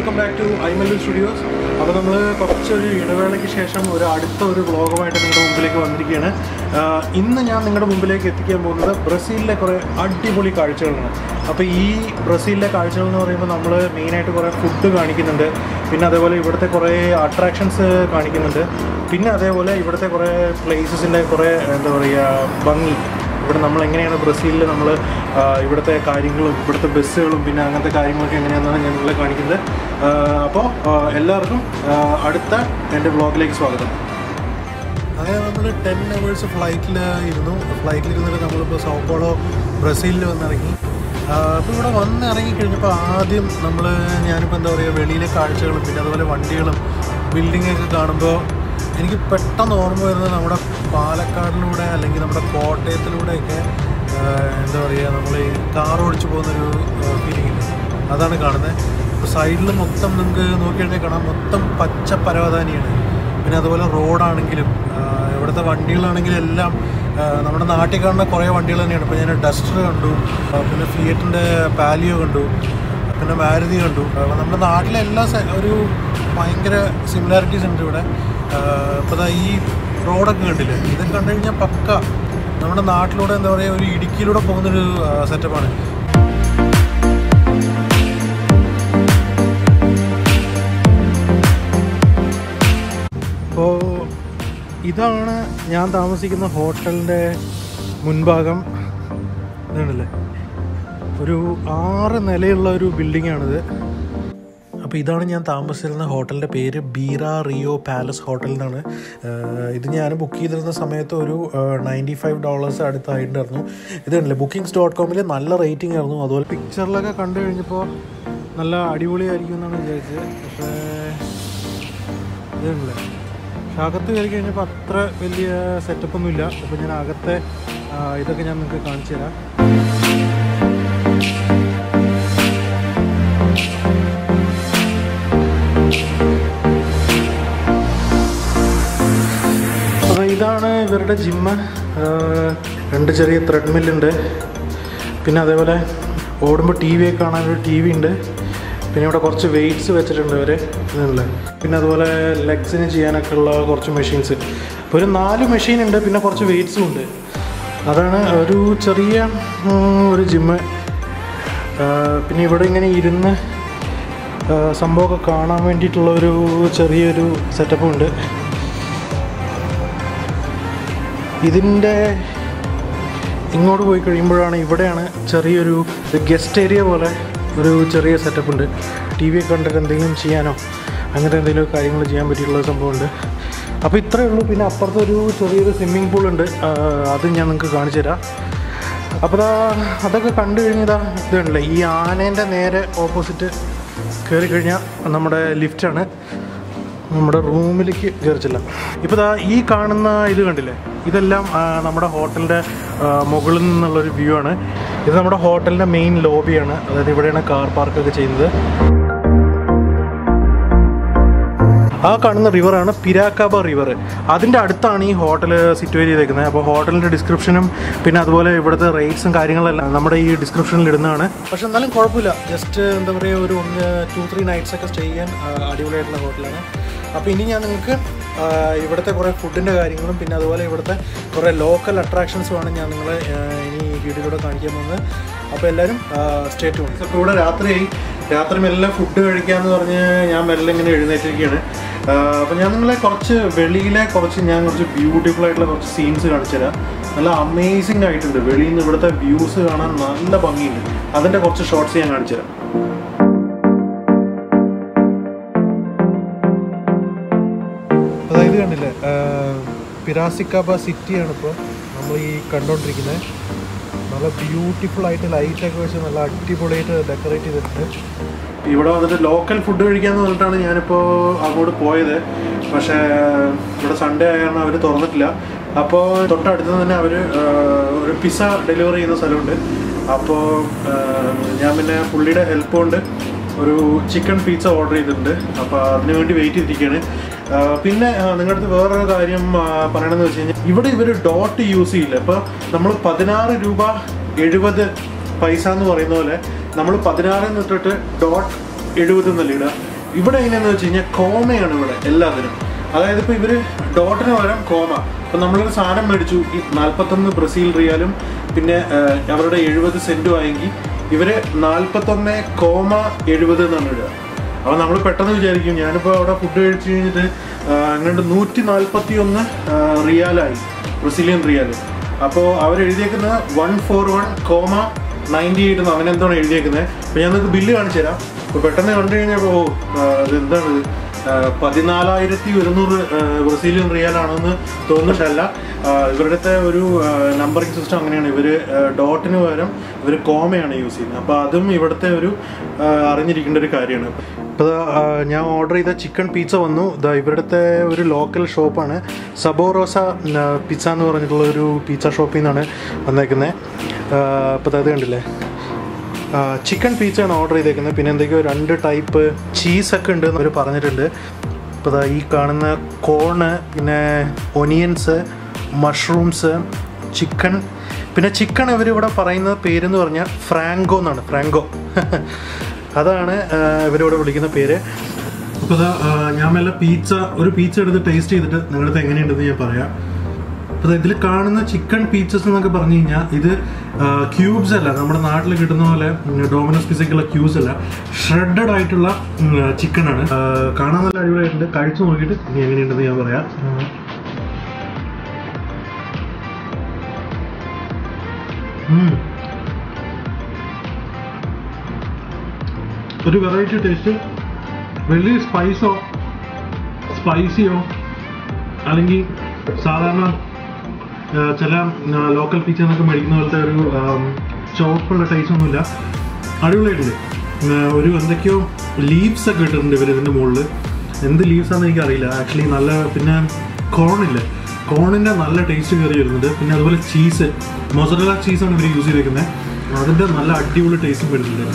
Welcome back to iMallu studios അപ്പോൾ നമ്മൾ കുറച്ചൊരു ഇടവേളയ്ക്ക് ശേഷം ഒരു അടുത്ത ഒരു വ്ളോഗുമായിട്ട് നിങ്ങളുടെ മുമ്പിലേക്ക് വന്നിരിക്കുകയാണ് ആഹ് ഇന്ന് ഞാൻ നിങ്ങളുടെ മുമ്പിലേക്ക് എത്തിക്കാൻ പോകുന്നത് ബ്രസീലിലെ കുറേ അടിപൊളി കാഴ്ചകളാണ് അപ്പോൾ ഈ ബ്രസീലിലെ കാഴ്ചകൾ എന്ന് പറയുമ്പോൾ നമ്മൾ മെയിനായിട്ട് കുറേ ഫുഡ് കാണിക്കുന്നുണ്ട് പിന്നെ അതേപോലെ ഇവിടുത്തെ കുറേ അട്രാക്ഷൻസ് കാണിക്കുന്നുണ്ട് പിന്നെ അതേപോലെ ഇവിടുത്തെ കുറേ പ്ലേസസിൻ്റെ കുറേ എന്താ പറയുക ഭംഗി ഇവിടെ നമ്മൾ എങ്ങനെയാണ് ബ്രസീലിൽ നമ്മൾ ഇവിടുത്തെ കാര്യങ്ങളും ഇവിടുത്തെ ബസ്സുകളും പിന്നെ അങ്ങനത്തെ കാര്യങ്ങളൊക്കെ എങ്ങനെയാണെന്നാണ് ഞാൻ നിങ്ങളെ കാണിക്കുന്നത് അപ്പോൾ എല്ലാവർക്കും ആ, അടുത്ത എൻ്റെ വ്ളോഗിലേക്ക് സ്വാഗതം അങ്ങനെ നമ്മൾ ടെൻ അവേഴ്സ് ഫ്ലൈറ്റിൽ ഇരുന്നു ഫ്ലൈറ്റിൽ ഇരുന്നിട്ട് നമ്മളിപ്പോൾ സൗപ്പോളോ ബ്രസീലിൽ വന്നിറങ്ങി അപ്പോൾ ഇവിടെ വന്ന് ഇറങ്ങിക്കഴിഞ്ഞപ്പോൾ ആദ്യം നമ്മൾ ഞാനിപ്പോൾ എന്താ പറയുക വെളിയിലെ കാഴ്ചകളും പിന്നെ അതുപോലെ വണ്ടികളും ബിൽഡിങ്ങൊക്കെ കാണുമ്പോൾ എനിക്ക് പെട്ടെന്ന് ഓർമ്മ വരുന്നത് നമ്മുടെ പാലക്കാടിലൂടെ അല്ലെങ്കിൽ നമ്മുടെ കോട്ടയത്തിലൂടെയൊക്കെ ആ, എന്താ പറയുക നമ്മൾ ഈ കാർ ഓടിച്ചു പോകുന്നൊരു ഫീലിംഗ് ഇല്ലേ അതാണ് കാണുന്നത് ഇപ്പോൾ സൈഡിൽ മൊത്തം നിങ്ങൾക്ക് നോക്കിയാണെങ്കിൽ കാണാം മൊത്തം പച്ച പരവതാനിയാണ് പിന്നെ അതുപോലെ റോഡാണെങ്കിലും ആ, ഇവിടുത്തെ വണ്ടികളാണെങ്കിലും എല്ലാം ആ, നമ്മുടെ നാട്ടിൽ കാണുന്ന കുറേ വണ്ടികൾ തന്നെയാണ് ഇപ്പോൾ ഞാൻ ഡസ്റ്റർ കണ്ടു ആ, പിന്നെ ഫിയറ്റിൻ്റെ പാലിയോ കണ്ടു പിന്നെ മാരുതി കണ്ടു അപ്പോൾ നമ്മുടെ നാട്ടിലെ എല്ലാ സെ- ഒരു ഭയങ്കര സിമിലാരിറ്റീസ് ഉണ്ട് ഇവിടെ ഇപ്പോൾ ദാ ഈ റോഡൊക്കെ കണ്ടില്ലേ ഇതൊക്കെ കണ്ടു കഴിഞ്ഞാൽ പക്ക നമ്മുടെ നാട്ടിലൂടെ എന്താ പറയുക ഒരു ഇടുക്കിയിലൂടെ പോകുന്നൊരു സെറ്റപ്പാണ് അപ്പോൾ ഇതാണ് ഞാൻ താമസിക്കുന്ന ഹോട്ടലിൻ്റെ മുൻഭാഗം ഇതാണല്ലേ ഒരു ആറ് നിലയുള്ള ഒരു ബിൽഡിങ്ങാണിത് അപ്പോൾ ഇതാണ് ഞാൻ താമസിച്ചിരുന്ന ഹോട്ടലിൻ്റെ പേര് ബീറ റിയോ പാലസ് ഹോട്ടൽ എന്നാണ് ആഹ് ഇത് ഞാൻ ബുക്ക് ചെയ്തിരുന്ന സമയത്ത് ഒരു നയൻറ്റി ഫൈവ് ഡോളേഴ്സ് അടുത്തായിട്ടുണ്ടായിരുന്നു ഇതുണ്ടല്ലേ ബുക്കിംഗ്സ് ഡോട്ട് കോമിൽ നല്ല റേറ്റിംഗ് ആയിരുന്നു അതുപോലെ പിക്ചറിലൊക്കെ കണ്ടു കഴിഞ്ഞപ്പോൾ നല്ല അടിപൊളിയായിരിക്കും എന്നാണ് വിചാരിച്ചത് പക്ഷേ ഇതുണ്ടല്ലേ പക്ഷെ അകത്ത് കയറി കഴിഞ്ഞപ്പോൾ അത്ര വലിയ സെറ്റപ്പൊന്നുമില്ല അപ്പോൾ ഞാൻ അകത്തെ ആ, ഇതൊക്കെ ഞാൻ നിങ്ങൾക്ക് കാണിച്ചു തരാം അപ്പോൾ ഇതാണ് ഇവരുടെ ജിമ്മ് രണ്ട് ചെറിയ ത്രെഡ്മില്ലുണ്ട് പിന്നെ അതേപോലെ ഓടുമ്പോൾ ടി വി ഒക്കെ കാണാനൊരു ടി വി ഉണ്ട് പിന്നെ ഇവിടെ കുറച്ച് വെയിറ്റ്സ് വെച്ചിട്ടുണ്ട് ഇവർ ഇതല്ലേ പിന്നെ അതുപോലെ ലെഗ്സിന് ചെയ്യാനൊക്കെ ഉള്ള കുറച്ച് മെഷീൻസ് ഇപ്പോൾ ഒരു നാല് മെഷീൻ ഉണ്ട് പിന്നെ കുറച്ച് വെയിറ്റ്സും ഉണ്ട് അതാണ് ഒരു ചെറിയ ഉം, ഒരു ജിമ്മ് പിന്നെ ഇവിടെ ഇങ്ങനെ ഇരുന്ന് ആ, സംഭവമൊക്കെ കാണാൻ വേണ്ടിയിട്ടുള്ള ഒരു ചെറിയൊരു സെറ്റപ്പും ഉണ്ട് ഇതിൻ്റെ ഇങ്ങോട്ട് പോയി കഴിയുമ്പോഴാണ് ഇവിടെയാണ് ചെറിയൊരു ഗസ്റ്റ് ഏരിയ പോലെ ഒരു ചെറിയ സെറ്റപ്പ് ഉണ്ട് ടി വി ഒക്കെ കണ്ടിട്ട് എന്തെങ്കിലും ചെയ്യാനോ അങ്ങനത്തെ എന്തെങ്കിലും കാര്യങ്ങൾ ചെയ്യാൻ പറ്റിയിട്ടുള്ള സംഭവമുണ്ട് അപ്പോൾ ഇത്രയേ ഉള്ളൂ പിന്നെ അപ്പുറത്ത് ഒരു ചെറിയൊരു സ്വിമ്മിംഗ് പൂൾ ഉണ്ട് ആ, അത് ഞാൻ നിങ്ങൾക്ക് കാണിച്ചു തരാം അപ്പോൾ ദാ അതൊക്കെ കണ്ടു കഴിഞ്ഞതാ ഇതുണ്ടല്ലേ ഈ ആനേൻ്റെ നേരെ ഓപ്പോസിറ്റ് കയറി കഴിഞ്ഞാൽ നമ്മുടെ ലിഫ്റ്റാണ് നമ്മുടെ റൂമിലേക്ക് കയറിച്ചില്ല ഇപ്പോൾ ദാ ഈ കാണുന്ന ഇത് കണ്ടില്ലേ ഇതെല്ലാം ആ, നമ്മുടെ ഹോട്ടലിൻ്റെ മുകളിൽ നിന്നുള്ളൊരു വ്യൂ ആണ് ഇത് നമ്മുടെ ഹോട്ടലിൻ്റെ മെയിൻ ലോബിയാണ് അതായത് ഇവിടെയാണ് കാർ പാർക്കൊക്കെ ചെയ്യുന്നത് ആ കാണുന്ന റിവറാണ് പിരാക്കാബ റിവർ അതിൻ്റെ അടുത്താണ് ഈ ഹോട്ടൽ സിറ്റുവേറ്റ് ചെയ്തേക്കുന്നത് അപ്പോൾ ഹോട്ടലിൻ്റെ ഡിസ്ക്രിപ്ഷനും പിന്നെ അതുപോലെ ഇവിടുത്തെ റേറ്റ്സും കാര്യങ്ങളെല്ലാം നമ്മുടെ ഈ ഡിസ്ക്രിപ്ഷനിൽ ഇടുന്നതാണ് പക്ഷെ എന്നാലും കുഴപ്പമില്ല ജസ്റ്റ് എന്താ പറയുക ഒരു ഒന്ന് ടു ത്രീ നൈറ്റ്സ് ഒക്കെ സ്റ്റേ ചെയ്യാൻ ആ, അടിപൊളിയായിട്ടുള്ള ഹോട്ടലാണ് അപ്പോൾ ഇനി ഞാൻ നിങ്ങൾക്ക് ആ, ഇവിടുത്തെ കുറേ ഫുഡിൻ്റെ കാര്യങ്ങളും പിന്നെ അതുപോലെ ഇവിടുത്തെ കുറേ ലോക്കൽ അട്രാക്ഷൻസുമാണ് ഞാൻ നിങ്ങളെ ആ, ഇനി ഈ വീഡിയോയിലൂടെ കാണിക്കാൻ പോകുന്നത് അപ്പോൾ എല്ലാവരും സ്റ്റേറ്റ് പോകും അപ്പോൾ ഇവിടെ രാത്രിയായി രാത്രി മെല്ലെ ഫുഡ് കഴിക്കാമെന്ന് പറഞ്ഞ് ഞാൻ മെല്ലെ ഇങ്ങനെ എഴുന്നേറ്റിരിക്കുകയാണ് അപ്പോൾ ഞാൻ നിങ്ങളെ കുറച്ച് വെളിയിലെ കുറച്ച് ഞാൻ കുറച്ച് ബ്യൂട്ടിഫുൾ ആയിട്ടുള്ള കുറച്ച് സീൻസ് കാണിച്ചു തരാം നല്ല അമേസിംഗ് ആയിട്ടുണ്ട് വെളിയിൽ നിന്ന് ഇവിടുത്തെ വ്യൂസ് കാണാൻ നല്ല ഭംഗിയുണ്ട് അതിൻ്റെ കുറച്ച് ഷോർട്സ് ഞാൻ കാണിച്ചു തരാം അതായത് കണ്ടില്ലേ പിരാസിക്കാബ സിറ്റിയാണ് ഇപ്പോൾ നമ്മൾ ഈ കണ്ടുകൊണ്ടിരിക്കുന്നത് നല്ല ബ്യൂട്ടിഫുൾ ആയിട്ട് ലൈറ്റൊക്കെ വെച്ച് നല്ല അടിപൊളിയായിട്ട് ഡെക്കറേറ്റ് ചെയ്തിട്ടുണ്ട് ഇവിടെ വന്നിട്ട് ലോക്കൽ ഫുഡ് കഴിക്കാന്ന് പറഞ്ഞിട്ടാണ് ഞാനിപ്പോൾ അങ്ങോട്ട് പോയത് പക്ഷേ ഇവിടെ സൺഡേ ആയ കാരണം അവർ തുറന്നിട്ടില്ല അപ്പോൾ തൊട്ടടുത്ത് തന്നെ അവർ ഒരു പിസ്സ ഡെലിവറി ചെയ്യുന്ന സ്ഥലമുണ്ട് അപ്പോൾ ഞാൻ പിന്നെ പുള്ളിയുടെ ഹെൽപ്പ് കൊണ്ട് ഒരു ചിക്കൻ പിസ്സ ഓർഡർ ചെയ്തിട്ടുണ്ട് അപ്പോൾ അതിന് വേണ്ടി വെയിറ്റ് ചെയ്തിരിക്കുകയാണ് ആ, പിന്നെ ആ, നിങ്ങളുടെ അടുത്ത് വേറൊരു കാര്യം ആ, പറയണമെന്ന് വെച്ച് കഴിഞ്ഞാൽ ഇവിടെ ഇവർ ഡോട്ട് യൂസ് ചെയ്യില്ല അപ്പോൾ നമ്മൾ പതിനാറ് രൂപ എഴുപത് പൈസ എന്ന് പറയുന്ന പോലെ നമ്മൾ പതിനാറിൽ നിന്നിട്ട് ഡോട്ട് എഴുപത് എന്നല്ല ഇടുക ഇവിടെ എങ്ങനെയാന്ന് വെച്ച് കഴിഞ്ഞാൽ കോമയാണ് ഇവിടെ എല്ലാത്തിനും അതായത് ഇപ്പോൾ ഇവർ ഡോട്ടിന് പകരം കോമ ഇപ്പം നമ്മളൊരു സാധനം മേടിച്ചു ഈ നാൽപ്പത്തൊന്ന് ബ്രസീൽ റിയാലും പിന്നെ ആ, അവരുടെ എഴുപത് സെൻറ്റും ആയെങ്കിൽ ഇവർ നാൽപ്പത്തൊന്ന് കോമ എഴുപത് എന്നാണ് ഇടുക അപ്പോൾ നമ്മൾ പെട്ടെന്ന് വിചാരിക്കും ഞാനിപ്പോൾ അവിടെ ഫുഡ് കഴിച്ച് കഴിഞ്ഞിട്ട് അങ്ങോട്ട് നൂറ്റി നാൽപ്പത്തി ഒന്ന് റിയാലായി ബ്രസീലിയൻ റിയാൽ അപ്പോൾ അവരെഴുതിയേക്കുന്നത് one four one comma ninety eight എന്ന് അങ്ങനെ എന്താണ് എഴുതിയേക്കുന്നത് അപ്പോൾ ഞാൻ നിങ്ങൾക്ക് ബില്ല് കാണിച്ചു തരാം അപ്പോൾ പെട്ടെന്ന് കണ്ടു കഴിഞ്ഞപ്പോൾ ഓ ആ, ഇത് എന്താണ് ഇത് ആ, പതിനാലായിരത്തി ഒരുന്നൂറ് ആ, ബ്രസീലിയൻ റിയാലാണെന്ന് തോന്നുന്നിട്ടല്ല ആ, ഇവരുടെ ഒരു നമ്പറിംഗ് സിസ്റ്റം അങ്ങനെയാണ് ഇവർ ഡോട്ടിന് പകരം ഇവർ കോമയാണ് യൂസ് ചെയ്യുന്നത് അപ്പോൾ അതും ഇവിടുത്തെ ഒരു ആ, അറിഞ്ഞിരിക്കേണ്ട ഒരു കാര്യമാണ് അപ്പോൾ ഞാൻ ഓർഡർ ചെയ്ത ചിക്കൻ പിസ്സ വന്നു ഇതാ ഇവിടുത്തെ ഒരു ലോക്കൽ ഷോപ്പാണ് സബോറോസ പിസ്സ എന്ന് പറഞ്ഞിട്ടുള്ള ഒരു പിസ്സ ഷോപ്പിൽ നിന്നാണ് വന്നേക്കുന്നത് അപ്പോൾ അത് കണ്ടില്ലേ ചിക്കൻ പിസ്സയാണ് ഓർഡർ ചെയ്തേക്കുന്നത് പിന്നെ എന്തൊക്കെയോ രണ്ട് ടൈപ്പ് ചീസൊക്കെ ഉണ്ട് എന്ന് അവർ പറഞ്ഞിട്ടുണ്ട് ഇപ്പോൾ ദാ ഈ കാണുന്ന കോണ് പിന്നെ ഒനിയൻസ് മഷ്റൂംസ് ചിക്കൻ പിന്നെ ചിക്കൻ ഇവർ ഇവിടെ പറയുന്ന പേരെന്ന് പറഞ്ഞാൽ ഫ്രാങ്കോ എന്നാണ് ഫ്രാങ്കോ അതാണ് ആ, ഇവരിവിടെ വിളിക്കുന്ന പേര് അപ്പോൾ ദാ, ആ, ഞാൻ മെല്ലെ പീച്ച ഒരു പീച്ച എടുത്ത് ടേസ്റ്റ് ചെയ്തിട്ട് നിങ്ങളുടെ എങ്ങനെയുണ്ടെന്ന് ഞാൻ പറയാം അപ്പോൾ ഇതിൽ കാണുന്ന ചിക്കൻ പീച്ചസ് എന്നൊക്കെ പറഞ്ഞു കഴിഞ്ഞാൽ ഇത് ക്യൂബ്സ് അല്ല നമ്മുടെ നാട്ടിൽ കിട്ടുന്ന പോലെ ഡോമിനോസ് പിസയ്ക്കുള്ള ക്യൂബ്സ് അല്ല ഷ്രെഡഡ് ആയിട്ടുള്ള ചിക്കൻ ആണ് ആ, കാണാൻ നല്ല അടിപൊളിയായിട്ടുണ്ട് കഴിച്ചു നോക്കിയിട്ട് ഇനി എങ്ങനെയുണ്ടെന്ന് ഞാൻ പറയാം ഉം. ഒരു വെറൈറ്റി ടേസ്റ്റ് വലിയ സ്പൈസോ സ്പൈസിയോ അല്ലെങ്കിൽ സാധാരണ ആ, ചില ലോക്കൽ പിച്ച എന്നൊക്കെ മേടിക്കുന്ന പോലത്തെ ഒരു ചുവപ്പുള്ള ടേസ്റ്റ് ഒന്നുമില്ല അടിപൊളിയായിട്ടുണ്ട് ആ, ഒരു എന്തൊക്കെയോ ലീവ്സ് ഒക്കെ ഇട്ടിട്ടുണ്ട് ഇവർ ഇതിൻ്റെ മുകളിൽ എന്ത് ലീവ്സ് ആണെന്ന് എനിക്കറിയില്ല ആക്ച്വലി നല്ല പിന്നെ കോണില്ലേ കോണിൻ്റെ നല്ല ടേസ്റ്റ് കയറി വരുന്നുണ്ട് പിന്നെ അതുപോലെ ചീസ് മൊസറല ചീസാണ് ഇവർ യൂസ് ചെയ്തേക്കുന്നത് അതിൻ്റെ നല്ല അടിപൊളി ടേസ്റ്റും വരുന്നുണ്ട്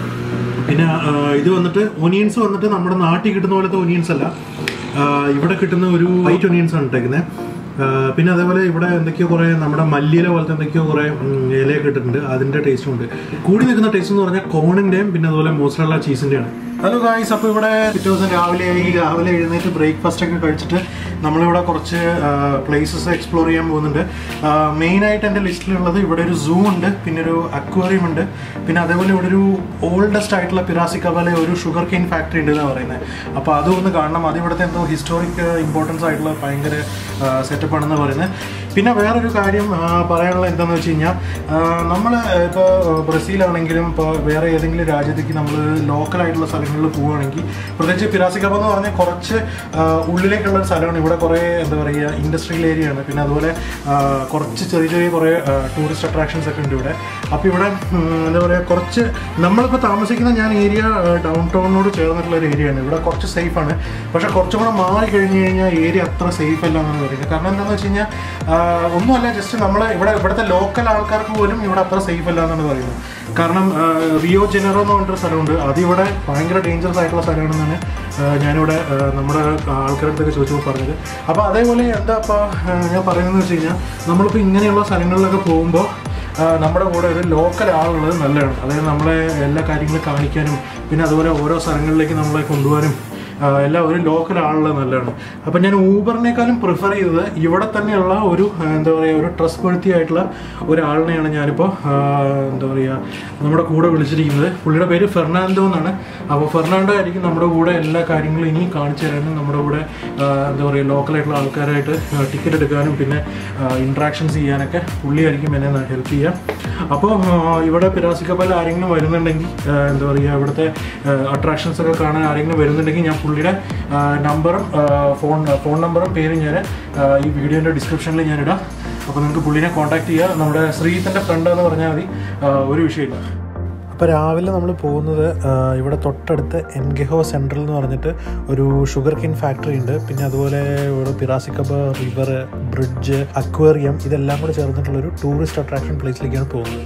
പിന്നെ ആ, ഇത് വന്നിട്ട് ഒനിയൻസ് വന്നിട്ട് നമ്മുടെ നാട്ടിൽ കിട്ടുന്ന പോലത്തെ ഒനിയൻസ് അല്ല ആ, ഇവിടെ കിട്ടുന്ന ഒരു വൈറ്റ് ഒനിയൻസ് ആണ് ഇട്ടേക്കുന്നത് ആ, പിന്നെ അതേപോലെ ഇവിടെ എന്തൊക്കെയോ കുറേ നമ്മുടെ മല്ലിയില പോലത്തെ എന്തൊക്കെയോ കുറേ ഉം, ഇലയൊക്കെ ഇട്ടിട്ടുണ്ട് അതിൻ്റെ ടേസ്റ്റും ഉണ്ട് കൂടി നിൽക്കുന്ന ടേസ്റ്റ് എന്ന് പറഞ്ഞാൽ കോണിൻ്റെയും പിന്നെ അതുപോലെ മോസറല്ല ചീസിൻ്റെയാണ് ഹലോ ഗായ്സ് അപ്പോൾ ഇവിടെ പിറ്റേ ദിവസം രാവിലെ ഈ രാവിലെ എഴുന്നേറ്റ് ബ്രേക്ക്ഫാസ്റ്റ് ഒക്കെ കഴിച്ചിട്ട് നമ്മളിവിടെ കുറച്ച് പ്ലേസസ് എക്സ്പ്ലോർ ചെയ്യാൻ പോകുന്നുണ്ട് മെയിനായിട്ട് എൻ്റെ ലിസ്റ്റിലുള്ളത് ഇവിടെ ഒരു സൂ ഉണ്ട് പിന്നെ ഒരു അക്വേറിയം ഉണ്ട് പിന്നെ അതേപോലെ ഇവിടെ ഒരു ഓൾഡസ്റ്റ് ആയിട്ടുള്ള പിറാസിക്കവലെ ഒരു ഷുഗർ കെയിൻ ഫാക്ടറി ഉണ്ട് എന്നാണ് പറയുന്നത് അപ്പോൾ അതും ഒന്ന് കാണണം അത് ഇവിടുത്തെ എന്തോ ഹിസ്റ്റോറിക് ഇമ്പോർട്ടൻസ് ആയിട്ടുള്ള ഭയങ്കര സെറ്റപ്പ് ആണെന്ന് പറയുന്നത് പിന്നെ വേറൊരു കാര്യം ആ, പറയാനുള്ള എന്താണെന്ന് വെച്ച് കഴിഞ്ഞാൽ നമ്മൾ ഇപ്പോൾ ബ്രസീലാണെങ്കിലും ഇപ്പോൾ വേറെ ഏതെങ്കിലും രാജ്യത്തേക്ക് നമ്മൾ ലോക്കലായിട്ടുള്ള സ്ഥലങ്ങളിൽ പോവുകയാണെങ്കിൽ പ്രത്യേകിച്ച് പിറാസിക്കപ്പ എന്ന് പറഞ്ഞാൽ കുറച്ച് ആ, ഉള്ളിലേക്കുള്ള ഒരു സ്ഥലമാണ് ഇവിടെ കുറേ എന്താ പറയുക ഇൻഡസ്ട്രിയൽ ഏരിയ ആണ് പിന്നെ അതുപോലെ ആ, കുറച്ച് ചെറിയ ചെറിയ കുറേ ടൂറിസ്റ്റ് അട്രാക്ഷൻസ് ഒക്കെ ഉണ്ട് ഇവിടെ അപ്പോൾ ഇവിടെ ഉം, എന്താ പറയുക കുറച്ച് നമ്മളിപ്പോൾ താമസിക്കുന്ന ഞാൻ ഏരിയ ഡൗൺ ടൗണിനോട് ചേർന്നിട്ടുള്ള ഒരു ഏരിയ ആണ് ഇവിടെ കുറച്ച് സേഫ് ആണ് പക്ഷേ കുറച്ചും കൂടെ മാറി കഴിഞ്ഞ് കഴിഞ്ഞാൽ ഏരിയ അത്ര സേഫ് അല്ല എന്നാണ് പറയുന്നത് കാരണം എന്താണെന്ന് വെച്ച് കഴിഞ്ഞാൽ ആ, ഒന്നുമല്ല ജസ്റ്റ് നമ്മൾ ഇവിടെ ഇവിടുത്തെ ലോക്കൽ ആൾക്കാർക്ക് പോലും ഇവിടെ അത്ര സേഫ് അല്ല എന്നാണ് പറയുന്നത് കാരണം ആ, റിയോ ജെനറോ എന്ന് പറഞ്ഞൊരു സ്ഥലമുണ്ട് അതിവിടെ ഭയങ്കര ഡേഞ്ചറസ് ആയിട്ടുള്ള സ്ഥലമാണെന്നാണ് ആ, ഞാനിവിടെ ആ, നമ്മുടെ ആൾക്കാരുടെ അടുത്തൊക്കെ ചോദിച്ചപ്പോൾ പറഞ്ഞത് അപ്പോൾ അതേപോലെ എന്താ ഇപ്പോൾ ഞാൻ പറയുന്നത് വെച്ച് കഴിഞ്ഞാൽ നമ്മളിപ്പോൾ ഇങ്ങനെയുള്ള സ്ഥലങ്ങളിലൊക്കെ പോകുമ്പോൾ ആ, നമ്മുടെ കൂടെ ഒരു ലോക്കൽ ആളുള്ളത് നല്ലതാണ് അതായത് നമ്മളെ എല്ലാ കാര്യങ്ങളും കാണിക്കാനും പിന്നെ അതുപോലെ ഓരോ സ്ഥലങ്ങളിലേക്ക് നമ്മളെ കൊണ്ടുപോകാനും ആ, എല്ലാം ഒരു ലോക്കൽ ആളുള്ളത് നല്ലതാണ് അപ്പം ഞാൻ ഊബറിനേക്കാളും പ്രിഫർ ചെയ്തത് ഇവിടെ തന്നെയുള്ള ഒരു ആ, എന്താ പറയുക ഒരു ട്രസ്റ്റ് പെടുത്തി ആയിട്ടുള്ള ഒരാളിനെയാണ് ഞാനിപ്പോൾ ആ, എന്താ പറയുക നമ്മുടെ കൂടെ വിളിച്ചിരിക്കുന്നത് പുള്ളിയുടെ പേര് ഫെർണാൻഡോ എന്നാണ് അപ്പോൾ ഫെർണാൻഡോ ആയിരിക്കും നമ്മുടെ കൂടെ എല്ലാ കാര്യങ്ങളും ഇനി കാണിച്ചു തരാനും നമ്മുടെ കൂടെ ആ, എന്താ പറയുക ലോക്കലായിട്ടുള്ള ആൾക്കാരായിട്ട് ടിക്കറ്റ് എടുക്കാനും പിന്നെ ഇൻട്രാക്ഷൻസ് ചെയ്യാനൊക്കെ പുള്ളിയായിരിക്കും എന്നെ ഹെൽപ്പ് ചെയ്യുക അപ്പോൾ ഇവിടെ പിരാസിക്കപ്പൽ ആരെങ്കിലും വരുന്നുണ്ടെങ്കിൽ ആ, എന്താ പറയുക ഇവിടുത്തെ അട്രാക്ഷൻസ് ഒക്കെ കാണാൻ ആരെങ്കിലും വരുന്നുണ്ടെങ്കിൽ ഞാൻ പുള്ളിയുടെ നമ്പറും ഫോൺ ഫോൺ നമ്പറും പേരും ഞാൻ ആ, ഈ വീഡിയോൻ്റെ ഡിസ്ക്രിപ്ഷനിൽ ഞാൻ ഇടാം അപ്പോൾ നിങ്ങൾക്ക് പുള്ളിനെ കോൺടാക്ട് ചെയ്യുക നമ്മുടെ ശ്രീജിത്തിൻ്റെ ഫ്രണ്ട് എന്ന് പറഞ്ഞാൽ മതി ആ, ഒരു വിഷയമില്ല അപ്പോൾ രാവിലെ നമ്മൾ പോകുന്നത് ആ, ഇവിടെ തൊട്ടടുത്ത് എൻഗെഹോ സെൻട്രൽ എന്ന് പറഞ്ഞിട്ട് ഒരു ഷുഗർ കെയിൻ ഫാക്ടറി ഉണ്ട് പിന്നെ അതുപോലെ ഇവിടെ പിറാസിക്കബ റിവർ ബ്രിഡ്ജ് അക്വേറിയം ഇതെല്ലാം കൂടെ ചേർന്നിട്ടുള്ള ഒരു ടൂറിസ്റ്റ് അട്രാക്ഷൻ പ്ലേസിലേക്കാണ് പോകുന്നത്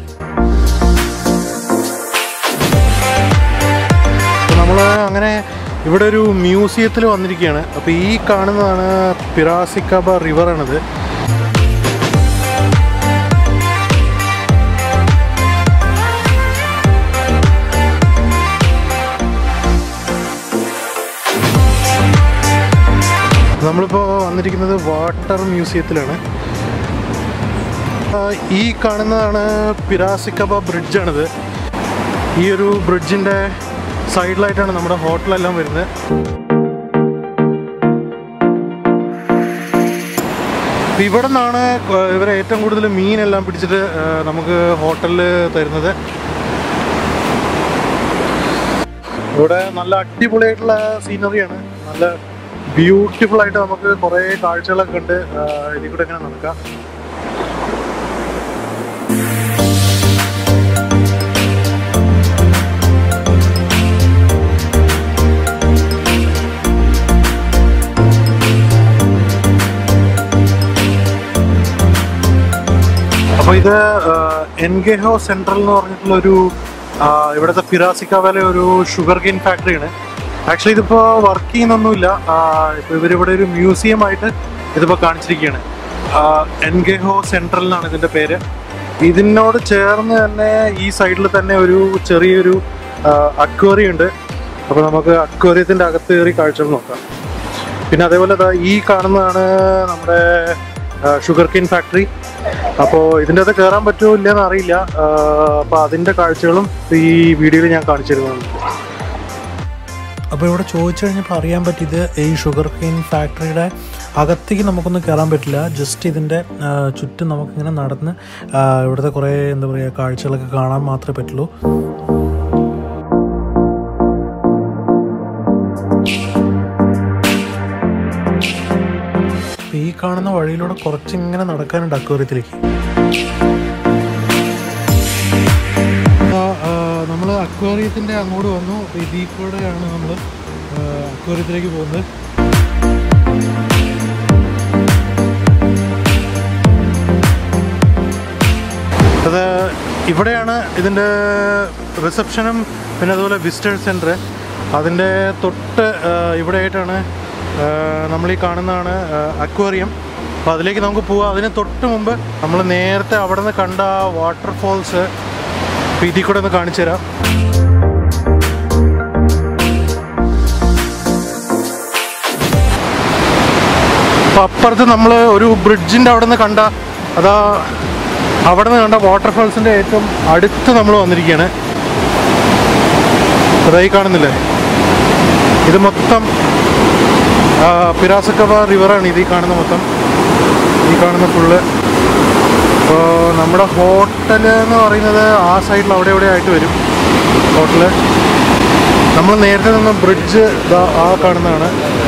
നമ്മൾ അങ്ങനെ ഇവിടെ ഒരു മ്യൂസിയത്തിൽ വന്നിരിക്കുകയാണ് അപ്പോൾ ഈ കാണുന്നതാണ് പിറാസിക്കബ റിവറാണിത് നമ്മളിപ്പോൾ വന്നിരിക്കുന്നത് വാട്ടർ മ്യൂസിയത്തിലാണ് ആ, ഈ കാണുന്നതാണ് പിരാസിക്കബ ബ്രിഡ്ജാണിത് ഈ ഒരു ബ്രിഡ്ജിൻ്റെ സൈഡിലായിട്ടാണ് നമ്മുടെ ഹോട്ടലെല്ലാം വരുന്നത് ഇപ്പം ഇവിടെ നിന്നാണ് ഇവർ ഏറ്റവും കൂടുതൽ മീനെല്ലാം പിടിച്ചിട്ട് ആ, നമുക്ക് ഹോട്ടലിൽ തരുന്നത് ഇവിടെ നല്ല അടിപൊളിയായിട്ടുള്ള സീനറിയാണ് നല്ല ബ്യൂട്ടിഫുൾ ആയിട്ട് നമുക്ക് കുറേ കാഴ്ചകളൊക്കെ ഉണ്ട് ആ, ഇതിൽ കൂടെ ഇങ്ങനെ നടക്കാം അപ്പോൾ ഇത് എൻഗെഹോ സെൻട്രൽ എന്ന് പറഞ്ഞിട്ടുള്ള ഒരു ആ, ഇവിടുത്തെ ഫിറാസിക്ക വാല ഒരു ഷുഗർ കെയിൻ ഫാക്ടറിയാണ് ആക്ച്വലി ഇതിപ്പോൾ വർക്ക് ചെയ്യുന്നൊന്നുമില്ല ഇപ്പോൾ ഇവരിവിടെ ഒരു മ്യൂസിയം ആയിട്ട് ഇതിപ്പോൾ കാണിച്ചിരിക്കുകയാണ് എൻഗെഹോ സെൻട്രൽ എന്നാണ് ഇതിൻ്റെ പേര് ഇതിനോട് ചേർന്ന് തന്നെ ഈ സൈഡിൽ തന്നെ ഒരു ചെറിയൊരു അക്വേറിയം ഉണ്ട് അപ്പോൾ നമുക്ക് അക്വേറിയത്തിൻ്റെ അകത്ത് കയറി കാഴ്ചകൾ നോക്കാം പിന്നെ അതേപോലെ ദാ ഈ കാണുന്നതാണ് നമ്മുടെ ഷുഗർ കെയിൻ ഫാക്ടറി അപ്പോൾ ഇതിൻ്റെ അകത്ത് കയറാൻ പറ്റുമോ ഇല്ലയെന്ന് അറിയില്ല അപ്പോൾ അതിൻ്റെ കാഴ്ചകളും ഈ വീഡിയോയിൽ ഞാൻ കാണിച്ചു തരുന്നുണ്ട് അപ്പോൾ ഇവിടെ ചോദിച്ചു കഴിഞ്ഞപ്പോൾ അറിയാൻ പറ്റിയത് ഈ ഷുഗർ കെയിൻ ഫാക്ടറിയുടെ അകത്തേക്ക് നമുക്കൊന്നും കയറാൻ പറ്റില്ല ജസ്റ്റ് ഇതിൻ്റെ ആ, ചുറ്റും നമുക്കിങ്ങനെ നടന്ന് ആ, ഇവിടുത്തെ കുറേ എന്താ പറയുക കാഴ്ചകളൊക്കെ കാണാൻ മാത്രമേ പറ്റുള്ളൂ ഇപ്പൊ ഈ കാണുന്ന വഴിയിലൂടെ കുറച്ചിങ്ങനെ നടക്കാനുണ്ട് അക്വേറിയത്തിലേക്ക് നമ്മൾ അക്വേറിയത്തിൻ്റെ അങ്ങോട്ട് വന്നു അപ്പോൾ ഇതിൽ കൂടെയാണ് നമ്മൾ അക്വേറിയത്തിലേക്ക് പോകുന്നത് അത് ഇവിടെയാണ് ഇതിൻ്റെ റിസപ്ഷനും പിന്നെ അതുപോലെ വിസിറ്റേഴ്സ് സെൻറ്റർ അതിൻ്റെ തൊട്ട് ആ, ഇവിടെയായിട്ടാണ് നമ്മൾ ഈ കാണുന്നതാണ് അക്വേറിയം അപ്പോൾ അതിലേക്ക് നമുക്ക് പോവാം അതിന് തൊട്ട് മുമ്പ് നമ്മൾ നേരത്തെ അവിടെ നിന്ന് കണ്ട വാട്ടർഫോൾസ് ഇതിൽ കൂടെ ഒന്ന് കാണിച്ചു തരാം അപ്പോൾ അപ്പുറത്ത് നമ്മൾ ഒരു ബ്രിഡ്ജിൻ്റെ അവിടെ നിന്ന് കണ്ട അതാ അവിടെ നിന്ന് കണ്ട വാട്ടർഫാൾസിൻ്റെ ഏറ്റവും അടുത്ത് നമ്മൾ വന്നിരിക്കുകയാണ് അതായി കാണുന്നില്ലേ ഇത് മൊത്തം ആ, പിരാസക്കവ റിവറാണ് ഇത് ഈ കാണുന്ന മൊത്തം ഈ കാണുന്ന ഫുള്ള് അപ്പോൾ നമ്മുടെ ഹോട്ടൽ എന്ന് പറയുന്നത് ആ സൈഡിൽ അവിടെ എവിടെ ആയിട്ട് വരും ഹോട്ടല് നമ്മൾ നേരത്തെ നിന്ന ബ്രിഡ്ജ് ആ കാണുന്നതാണ്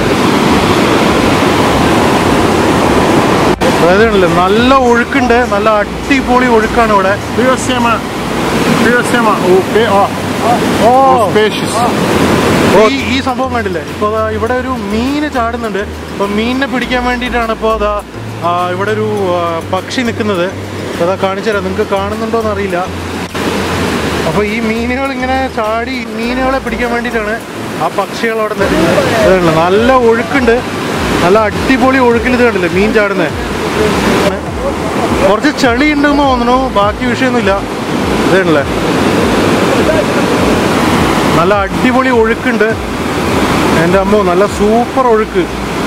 അതായത് കണ്ടില്ലേ, നല്ല ഒഴുക്കുണ്ട് നല്ല അടിപൊളി ഒഴുക്കാണ് ഇവിടെ Piracema. Piracema, o P, ó. Os peixes. ഈ ഈ സംഭവം കണ്ടില്ലേ ഇപ്പോൾ ദാ ഇവിടെ ഒരു മീന് ചാടുന്നുണ്ട് അപ്പോൾ മീനിനെ പിടിക്കാൻ വേണ്ടിയിട്ടാണ് ഇപ്പോൾ അതാ ആ, ഇവിടെ ഒരു ആ, പക്ഷി നിൽക്കുന്നത് അപ്പോൾ അതാ കാണിച്ചു തരാം നിങ്ങൾക്ക് കാണുന്നുണ്ടോ എന്നറിയില്ല അപ്പോൾ ഈ മീനുകൾ ഇങ്ങനെ ചാടി മീനുകളെ പിടിക്കാൻ വേണ്ടിയിട്ടാണ് ആ പക്ഷികൾ അവിടെ നിൽക്കുന്നത് ഇത് കണ്ടില്ലേ, നല്ല ഒഴുക്കുണ്ട് നല്ല അടിപൊളി ഒഴുക്കിൽ ഇത് കണ്ടില്ലേ മീൻ ചാടുന്നത് കുറച്ച് ചളി ഉണ്ടെന്ന് തോന്നുന്നു ബാക്കി വിഷയമൊന്നുമില്ല ഇത് കണ്ടില്ലേ നല്ല അടിപൊളി ഒഴുക്കുണ്ട് എൻ്റെ അമ്മോ നല്ല സൂപ്പർ ഒഴുക്ക്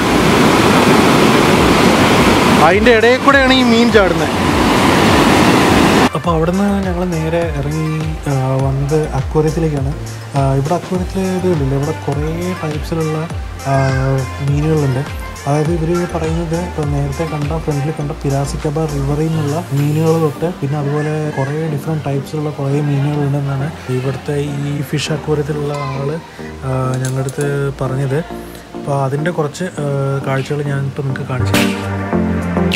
അതിൻ്റെ ഇടയിൽ കൂടെയാണ് ഈ മീൻ ചാടുന്നത് അപ്പോൾ അവിടെ നിന്ന് ഞങ്ങൾ നേരെ ഇറങ്ങി ആ, വന്നത് അക്വേറിയത്തിലേക്കാണ് ആ, ഇവിടെ അക്വേറിയത്തിൽ ഇത് കണ്ടില്ലേ ഇവിടെ കുറേ ടൈപ്സിലുള്ള ആ, മീനുകളുണ്ട് അതായത് ഇവർ പറയുന്നത് ഇപ്പോൾ നേരത്തെ കണ്ട ഫ്രണ്ടിൽ കണ്ട പിരാസിക്കബ റിവറിൽ നിന്നുള്ള മീനുകൾ തൊട്ട് പിന്നെ അതുപോലെ കുറേ ഡിഫറെൻറ്റ് ടൈപ്സിലുള്ള കുറേ മീനുകളുണ്ടെന്നാണ് ഇവിടുത്തെ ഈ ഫിഷ് അക്വേറിയത്തിലുള്ള ആൾ ഞങ്ങളുടെ അടുത്ത് പറഞ്ഞത് അപ്പോൾ അതിൻ്റെ കുറച്ച് കാഴ്ചകൾ ഞാൻ ഇപ്പോൾ നിങ്ങൾക്ക് കാണിച്ചു തരാം.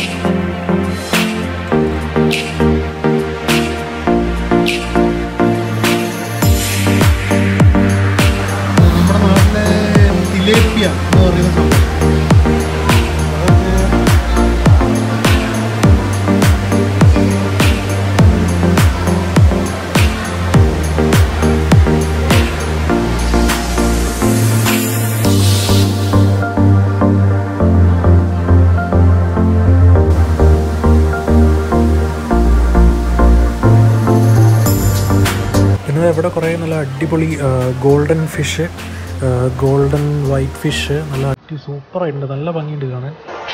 നമ്മുടെ നാട്ടിലെ തിലേപ്പിയ എന്ന് പറയുന്ന സംഭവം അതൊക്കെ പിന്നെ ഇവിടെ കുറേ നല്ല അടിപൊളി golden fish golden white fish നല്ല സിറ്റി സൂപ്പറായിട്ടുണ്ട് നല്ല ഭംഗിയുണ്ട് കാണാൻ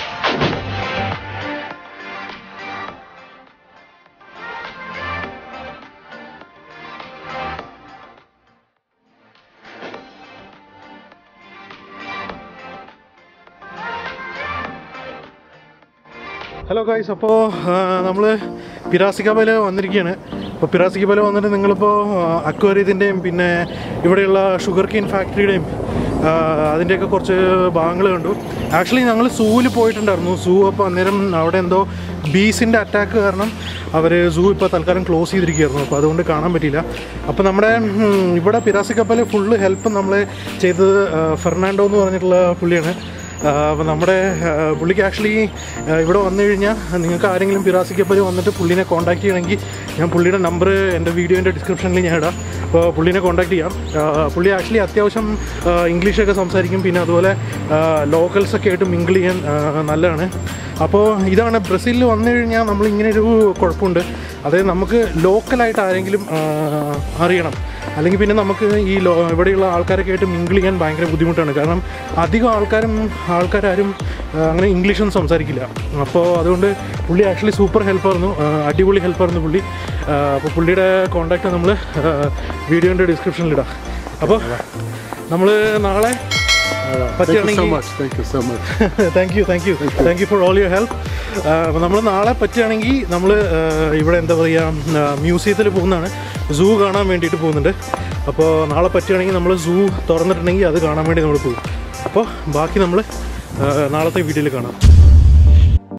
ഹലോ ഗൈസ് അപ്പോൾ നമ്മൾ പിരാസിക്കബല വന്നിരിക്കുകയാണ് അപ്പോൾ പിരാസിക്കബല വന്നിട്ട് നിങ്ങളിപ്പോൾ അക്വേറിയത്തിൻ്റെയും പിന്നെ ഇവിടെയുള്ള ഷുഗർ കെയിൻ ഫാക്ടറിയുടെയും അതിൻ്റെയൊക്കെ കുറച്ച് ഭാഗങ്ങൾ കണ്ടു ആക്ച്വലി ഞങ്ങൾ സൂവിൽ പോയിട്ടുണ്ടായിരുന്നു സൂ അപ്പോൾ അന്നേരം അവിടെ എന്തോ ബീസിൻ്റെ അറ്റാക്ക് കാരണം അവർ സൂ ഇപ്പോൾ തൽക്കാലം ക്ലോസ് ചെയ്തിരിക്കുകയായിരുന്നു അപ്പോൾ അതുകൊണ്ട് കാണാൻ പറ്റിയില്ല അപ്പോൾ നമ്മുടെ ഉം, ഇവിടെ പിരാസിക്കപ്പൽ ഫുള്ള് ഹെൽപ്പ് നമ്മളെ ചെയ്തത് ആ, ഫെർണാണ്ടോ എന്ന് പറഞ്ഞിട്ടുള്ള പുള്ളിയാണ് അപ്പോൾ നമ്മുടെ ആ, പുള്ളിക്ക് ആക്ച്വലി ഇവിടെ വന്നു കഴിഞ്ഞാൽ നിങ്ങൾക്ക് ആരെങ്കിലും പിറാസിക്കപ്പൽ വന്നിട്ട് പുള്ളിനെ കോൺടാക്ട് ചെയ്യണമെങ്കിൽ ഞാൻ പുള്ളിയുടെ നമ്പർ എൻ്റെ വീഡിയോൻ്റെ ഡിസ്ക്രിപ്ഷനിൽ ഞാൻ ഇടാം അപ്പോൾ പുള്ളിനെ കോൺടാക്ട് ചെയ്യാം ആ, പുള്ളി ആക്ച്വലി അത്യാവശ്യം ആ, ഇംഗ്ലീഷൊക്കെ സംസാരിക്കും പിന്നെ അതുപോലെ ലോക്കൽസൊക്കെ ആയിട്ട് മിങ്കിൾ ചെയ്യാൻ ആ, നല്ലതാണ് അപ്പോൾ ഇതാണ് ബ്രസീലിൽ വന്നു കഴിഞ്ഞാൽ നമ്മൾ ഇങ്ങനെ ഒരു കുഴപ്പമുണ്ട് അതായത് നമുക്ക് ലോക്കലായിട്ട് ആരെങ്കിലും ആ, അറിയണം അല്ലെങ്കിൽ പിന്നെ നമുക്ക് ഈ ലോ ഇവിടെയുള്ള ആൾക്കാരൊക്കെ ആയിട്ട് മിങ്കിൾ ചെയ്യാൻ ഭയങ്കര ബുദ്ധിമുട്ടാണ് കാരണം അധികം ആൾക്കാരും ആൾക്കാരും ആ, അങ്ങനെ ഇംഗ്ലീഷൊന്നും സംസാരിക്കില്ല അപ്പോൾ അതുകൊണ്ട് പുള്ളി ആക്ച്വലി സൂപ്പർ ഹെൽപ്പായിരുന്നു അടിപൊളി ഹെൽപ്പായിരുന്നു പുള്ളി ആ, അപ്പോൾ പുള്ളിയുടെ കോൺടാക്റ്റ് നമ്മൾ വീഡിയോൻ്റെ ഡിസ്ക്രിപ്ഷനിലിടാം അപ്പോൾ നമ്മൾ നാളെ Thank you so പറ്റുകയാണെങ്കിൽ much. Thank you so much. Thank you thank you thank you for all your help അപ്പോൾ നമ്മൾ നാളെ പറ്റുകയാണെങ്കിൽ നമ്മൾ ഇവിടെ എന്താ പറയുക മ്യൂസിയത്തിൽ പോകുന്നതാണ് സൂ കാണാൻ വേണ്ടിയിട്ട് പോകുന്നുണ്ട് അപ്പോൾ നാളെ പറ്റുകയാണെങ്കിൽ നമ്മൾ സൂ തുറന്നിട്ടുണ്ടെങ്കിൽ അത് കാണാൻ വേണ്ടി നമ്മൾ പോകും അപ്പോൾ ബാക്കി നമ്മൾ നാളത്തെ വീഡിയോയിൽ കാണാം